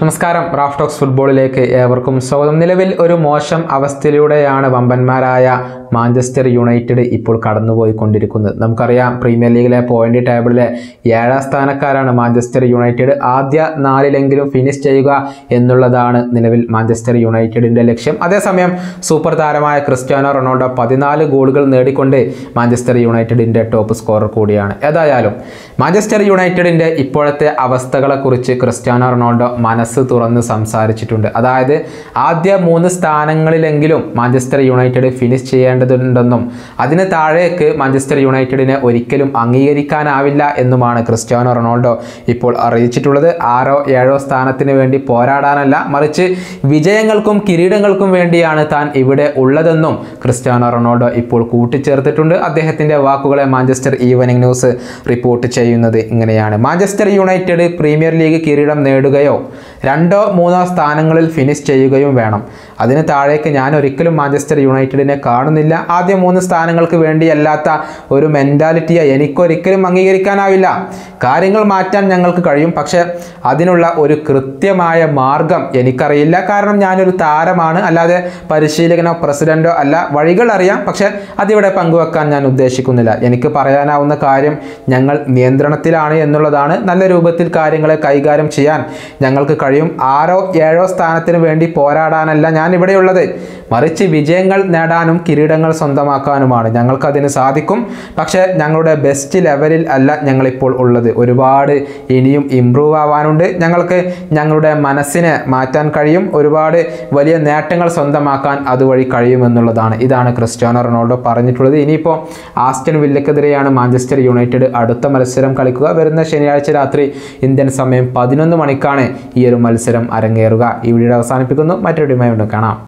നമസ്കാരം Raf talks ഫുട്ബോളിലേക്ക് ഏവർക്കും സ്വാഗതം നിലവിൽ ഒരു മോശം അവസ്ഥയിലൂടെയാണ് വമ്പന്മാരായ മാഞ്ചസ്റ്റർ യുണൈറ്റഡ് ഇപ്പോൾ കടന്നുപോയിക്കൊണ്ടിരിക്കുന്നത് നമുക്കറിയാം പ്രീമിയർ ലീഗിലെ പോയിന്റ് ടേബിളിലെ ഏഴാം സ്ഥാനക്കാരാണ് മാഞ്ചസ്റ്റർ യുണൈറ്റഡ് ആദ്യ നാലിലെങ്കിലും ഫിനിഷ് ചെയ്യുക എന്നുള്ളതാണ് നിലവിൽ മാഞ്ചസ്റ്റർ യുണൈറ്റഡിൻ്റെ ലക്ഷ്യം അതേസമയം സൂപ്പർ താരമായ ക്രിസ്ത്യാനോ റൊണാൾഡോ പതിനാല് ഗോളുകൾ നേടിക്കൊണ്ട് മാഞ്ചസ്റ്റർ യുണൈറ്റഡിൻ്റെ ടോപ്പ് സ്കോറർ കൂടിയാണ് ഏതായാലും മാഞ്ചസ്റ്റർ യുണൈറ്റഡിൻ്റെ ഇപ്പോഴത്തെ അവസ്ഥകളെക്കുറിച്ച് ക്രിസ്ത്യാനോ റൊണാൾഡോ മനസ്സ് തുറന്ന് സംസാരിച്ചിട്ടുണ്ട് അതായത് ആദ്യ മൂന്ന് സ്ഥാനങ്ങളിലെങ്കിലും മാഞ്ചസ്റ്റർ യുണൈറ്റഡ് ഫിനിഷ് ചെയ്യേണ്ടതുണ്ടെന്നും അതിന് താഴേക്ക് മാഞ്ചസ്റ്റർ യുണൈറ്റഡിനെ ഒരിക്കലും അംഗീകരിക്കാനാവില്ല എന്നുമാണ് ക്രിസ്ത്യാനോ റൊണാൾഡോ ഇപ്പോൾ അറിയിച്ചിട്ടുള്ളത് ആറോ ഏഴോ സ്ഥാനത്തിന് വേണ്ടി പോരാടാനല്ല മറിച്ച് വിജയങ്ങൾക്കും കിരീടങ്ങൾക്കും വേണ്ടിയാണ് താൻ ഇവിടെ ഉള്ളതെന്നും ക്രിസ്ത്യാനോ റൊണാൾഡോ ഇപ്പോൾ കൂട്ടിച്ചേർത്തിട്ടുണ്ട് അദ്ദേഹത്തിൻ്റെ വാക്കുകളെ മാഞ്ചസ്റ്റർ ഈവനിംഗ് ന്യൂസ് റിപ്പോർട്ട് ചെയ്യുന്നത് ഇങ്ങനെയാണ് മാഞ്ചസ്റ്റർ യുണൈറ്റഡ് പ്രീമിയർ ലീഗ് കിരീടം നേടുകയോ രണ്ടോ മൂന്നോ സ്ഥാനങ്ങളിൽ ഫിനിഷ് ചെയ്യുകയും വേണം അതിന് താഴേക്ക് ഞാൻ ഒരിക്കലും മാഞ്ചസ്റ്റർ യുണൈറ്റഡിനെ കാണുന്നില്ല ആദ്യ മൂന്ന് സ്ഥാനങ്ങൾക്ക് വേണ്ടിയല്ലാത്ത ഒരു മെൻറ്റാലിറ്റിയെ എനിക്കൊരിക്കലും അംഗീകരിക്കാനാവില്ല കാര്യങ്ങൾ മാറ്റാൻ ഞങ്ങൾക്ക് കഴിയും പക്ഷേ അതിനുള്ള ഒരു കൃത്യമായ മാർഗം എനിക്കറിയില്ല കാരണം ഞാനൊരു താരമാണ് അല്ലാതെ പരിശീലകനോ പ്രസിഡന്റോ അല്ല വഴികൾ അറിയാം പക്ഷേ അതിവിടെ പങ്കുവെക്കാൻ ഞാൻ ഉദ്ദേശിക്കുന്നില്ല എനിക്ക് പറയാനാവുന്ന കാര്യം ഞങ്ങൾ നിയന്ത്രണത്തിലാണ് എന്നുള്ളതാണ് നല്ല രൂപത്തിൽ കാര്യങ്ങളെ കൈകാര്യം ചെയ്യാൻ ഞങ്ങൾക്ക് കഴിയും ആറോ ഏഴോ സ്ഥാനത്തിന് വേണ്ടി പോരാടാനല്ല ഞാൻ ഇവിടെയുള്ളത് മറിച്ച് വിജയങ്ങൾ നേടാനും കിരീടങ്ങൾ സ്വന്തമാക്കാനുമാണ് ഞങ്ങൾക്കതിന് സാധിക്കും പക്ഷേ ഞങ്ങളുടെ ബെസ്റ്റ് ലെവലിൽ അല്ല ഞങ്ങളിപ്പോൾ ഉള്ളത് ഒരുപാട് ഇനിയും ഇമ്പ്രൂവ് ആവാനുണ്ട് ഞങ്ങൾക്ക് ഞങ്ങളുടെ മനസ്സിനെ മാറ്റാൻ കഴിയും ഒരുപാട് വലിയ നേട്ടങ്ങൾ സ്വന്തമാക്കാൻ അതുവഴി കഴിയുമെന്നുള്ളതാണ് ഇതാണ് ക്രിസ്ത്യാനോ റൊണാൾഡോ പറഞ്ഞിട്ടുള്ളത് ഇനിയിപ്പോൾ ആസ്റ്റൺ വില്ലക്കെതിരെയാണ് മാഞ്ചസ്റ്റർ യുണൈറ്റഡ് അടുത്ത മത്സരം കളിക്കുക വരുന്ന ശനിയാഴ്ച രാത്രി ഇന്ത്യൻ സമയം പതിനൊന്ന് മണിക്കാണ് ഈ ഒരു മത്സരം അരങ്ങേറുക ഈ വീഡിയോ അവസാനിപ്പിക്കുന്നു മറ്റൊരു വീഡിയോയുമായി വീണ്ടും കാണാം